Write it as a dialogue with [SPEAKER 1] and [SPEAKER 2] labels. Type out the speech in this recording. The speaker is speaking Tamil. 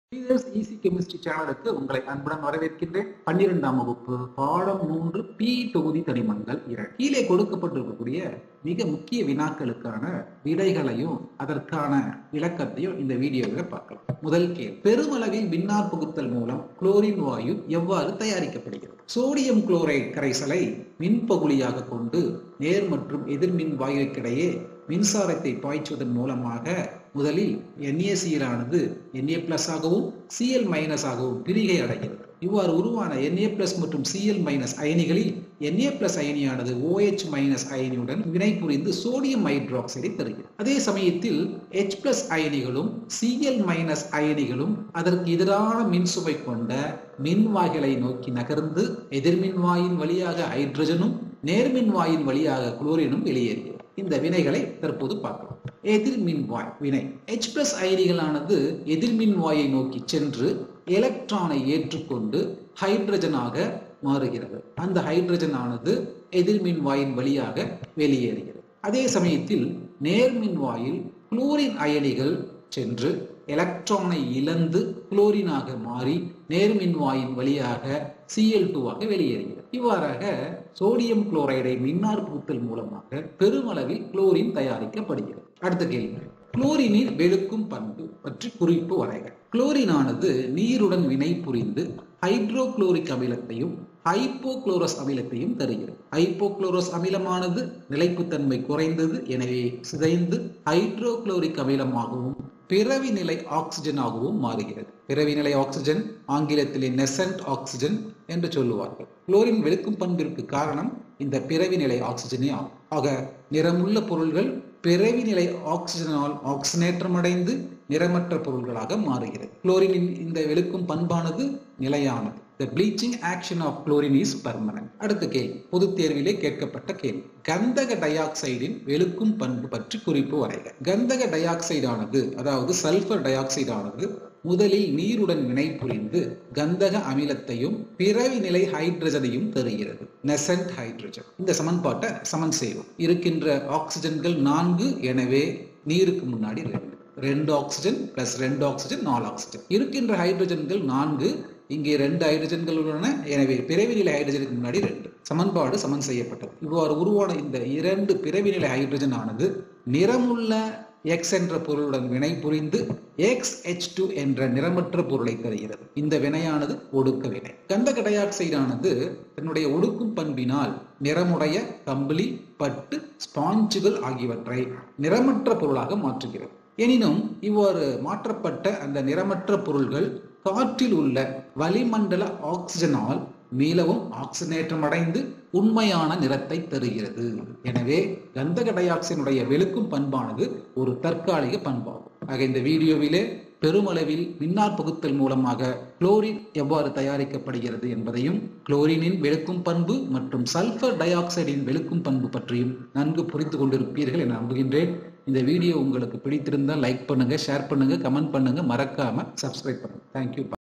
[SPEAKER 1] லீடர்ஸ் ஈஸி கெமிஸ்ட்ரி சேனலுக்கு உங்களை அன்புடன் வரவேற்கின்றேன் பன்னிரெண்டாம் வகுப்பு பாடம் மூன்று பி தொகுதி தனிமங்கள் இரண்டு கீழே கொடுக்கப்பட்டிருக்கக்கூடிய மிக முக்கிய வினாக்களுக்கான விடைகளையும் அதற்கான விளக்கத்தையும் இந்த வீடியோவில் பார்க்கலாம் முதல் கேள்வி பெருமளவில் மின்னார் புகுத்தல் மூலம் குளோரின் வாயு எவ்வாறு தயாரிக்கப்படுகிறது சோடியம் குளோரைடு கரைசலை மின்பகுளியாக கொண்டு நேர் மற்றும் எதிர்மின் வாயுக்கிடையே மின்சாரத்தை பாய்ச்சுவதன் மூலமாக முதலில் NaCl ஆனது Na பிளஸ் ஆகவும் Cl மைனஸ் ஆகவும் பிரிகை அடைகிறது இவ்வாறு உருவான Na பிளஸ் மற்றும் Cl மைனஸ் அயனிகளில் Na பிளஸ் அயனியானது OH மைனஸ் அயனியுடன் வினை புரிந்து சோடியம் ஹைட்ராக்சைடை தருகிறது அதே சமயத்தில் H பிளஸ் அயனிகளும் Cl மைனஸ் அயனிகளும் அதற்கு எதிரான மின்சுமை கொண்ட மின்வாய்களை நோக்கி நகர்ந்து எதிர்மின் வாயின் வழியாக ஹைட்ரஜனும் நேர்மின் வாயின் வழியாக குளோரினும் வெளியேறுகிறது இந்த வினைகளை தற்போது பார்க்கலாம் எதிர்மின் வாய் வினை H பிளஸ் அயனிகளானது எதிர்மின் வாயை நோக்கி சென்று எலக்ட்ரானை ஏற்றுக்கொண்டு ஹைட்ரஜனாக மாறுகிறது அந்த ஹைட்ரஜன் ஆனது எதிர்மின் வாயின் வழியாக வெளியேறுகிறது அதே சமயத்தில் நேர்மின் வாயில் குளோரின் அயனிகள் சென்று எலக்ட்ரானை இழந்து குளோரினாக மாறி நேர்மின் வாயின் வழியாக சிஎல் டூவாக வெளியேறுகிறது இவ்வாறாக சோடியம் குளோரைடை மின்னார் புகுத்தல் மூலமாக பெருமளவில் குளோரின் தயாரிக்கப்படுகிறது அடுத்த கேள்வி குளோரினின் வெளுக்கும் பண்பு பற்றி குறிப்பு வரைக குளோரினானது நீருடன் வினை புரிந்து ஹைட்ரோகுளோரிக் அமிலத்தையும் ஹைப்போக்ளோரஸ் அமிலத்தையும் தருகிறது ஹைப்போக்ளோரஸ் அமிலமானது நிலைப்புத்தன்மை குறைந்தது எனவே சிதைந்து ஹைட்ரோகுளோரிக் அமிலமாகவும் பிறவி நிலை ஆக்சிஜனாகவும் மாறுகிறது பிறவி நிலை ஆக்சிஜன் ஆங்கிலத்திலே நெசன்ட் ஆக்சிஜன் என்று சொல்லுவார்கள் குளோரின் வெளுக்கும் பண்பிற்கு காரணம் இந்த பிறவி நிலை ஆக்சிஜனே ஆகும் ஆக நிறமுள்ள பொருள்கள் பிறவி நிலை ஆக்சிஜனால் ஆக்சினேற்றம் அடைந்து நிறமற்ற பொருள்களாக மாறுகிறது குளோரினின் இந்த வெளுக்கும் பண்பானது நிலையானது The bleaching action of chlorine is permanent. அடுத்த கேள்வி பொது தேர்விலே கேட்கப்பட்ட கேள்வி கந்தக டை ஆக்சைடின் வெளுக்கும் பண்பு பற்றி குறிப்பு வரைக கந்தக டை ஆக்சைடானது அதாவது சல்பர் டை ஆக்சைடானது முதலில் நீருடன் வினை புரிந்து கந்தக அமிலத்தையும் பிறவி நிலை ஹைட்ரஜனையும் தருகிறது நெசன்ட் ஹைட்ரஜன் இந்த சமன்பாட்டை சமன் செய்வோம் இருக்கின்ற ஆக்சிஜன்கள் நான்கு எனவே நீருக்கு முன்னாடி ரெண்டு ரெண்டு ஆக்சிஜன் பிளஸ் ரெண்டு ஆக்சிஜன் நாலு ஆக்சிஜன் இருக்கின்ற ஹைட்ரஜன்கள் நான்கு இங்கே ரெண்டு ஹைட்ரஜன்கள் உள்ளன எனவே பிறவி நிலை ஹைட்ரஜனுக்கு முன்னாடி ரெண்டு சமன்பாடு சமன் செய்யப்பட்டது இவ்வாறு உருவான இந்த இரண்டு பிறவி நிலை ஹைட்ரஜன் ஆனது நிறமுள்ள எக்ஸ் என்ற பொருளுடன் வினை புரிந்து எக்ஸ் எச் டூ என்ற நிறமற்ற பொருளை தருகிறது இந்த வினையானது ஒடுக்க வினை கந்தக டை ஆக்சைடானது தன்னுடைய ஒடுக்கும் பண்பினால் நிறமுடைய கம்பளி பட்டு ஸ்பாஞ்சுகள் ஆகியவற்றை நிறமற்ற பொருளாக மாற்றுகிறது எனினும் இவ்வாறு மாற்றப்பட்ட அந்த நிறமற்ற பொருள்கள் காற்றில் உள்ள வளிமண்டல ஆக்சிஜனால் மீளவும் ஆக்சினேற்றம் அடைந்து உண்மையான நிறத்தை தருகிறது எனவே கந்தக டை ஆக்சைடுடைய வெளுக்கும் பண்பானது ஒரு தற்காலிக பண்பாகும் ஆக இந்த வீடியோவிலே பெருமளவில் மின்னார் பகுத்தல் மூலமாக குளோரின் எவ்வாறு தயாரிக்கப்படுகிறது என்பதையும் குளோரினின் வெளுக்கும் பண்பு மற்றும் சல்பர் டை ஆக்சைடின் வெளுக்கும் பண்பு பற்றியும் நன்கு புரிந்து கொண்டிருப்பீர்கள் என நம்புகின்றேன் இந்த வீடியோ உங்களுக்கு பிடித்திருந்தால் லைக் பண்ணுங்க ஷேர் பண்ணுங்க கமெண்ட் பண்ணுங்க மறக்காம சப்ஸ்கிரைப் பண்ணுங்க தேங்க்யூ